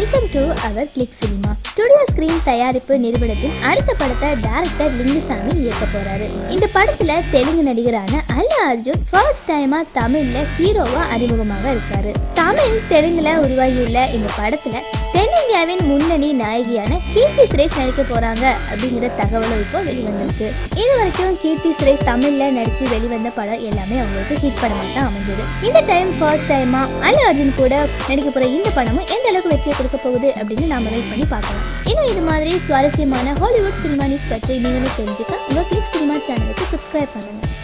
welcome to our click cinema studio screen தயாரிப்பு நிறுவனத்தின் அடுத்த படத்தை டைரக்டர் லிங்குசாமி இயக்க போறாரு இந்த படத்துல தெலுங்கு நடிகரான அல்லு அர்ஜுன் ஃபர்ஸ்ட் டைமா தமிழ்ல ஹீரோவா அறிமுகமாக இருக்காரு தமிழ் தெலுங்குல உருவாகியுள்ள இந்த படத்துல தென்னிந்தியாவின் முன்னணி நாயகியான கீர்த்தி சுரேஷ் நடிக்க போறாங்க அப்படிங்கிற தகவலும் இப்போ வெளிவந்திருக்கு இது வரைக்கும் கீர்த்தி சுரேஷ் தமிழ்ல நடிச்சு வெளிவந்த படம் எல்லாமே அவங்களுக்கு ஹிட் படமா தான் அமைஞ்சது இந்த டைம் ஃபர்ஸ்ட் டைமா அல்லு அர்ஜுன் கூட நடிக்க போற இந்த படமும் எந்த அளவுக்கு வெற்றியை கொடுக்க போகுது அப்படின்னு நாம வெயிட் பண்ணி பார்க்கலாம் இன்னும் இது மாதிரி சுவாரஸ்யமான ஹாலிவுட் சினிமா நியூஸ் பற்றி நீங்களும் தெரிஞ்சுக்க உங்க கிளிக் சினிமா சேனலுக்கு சப்ஸ்கிரைப் பண்ணுங்க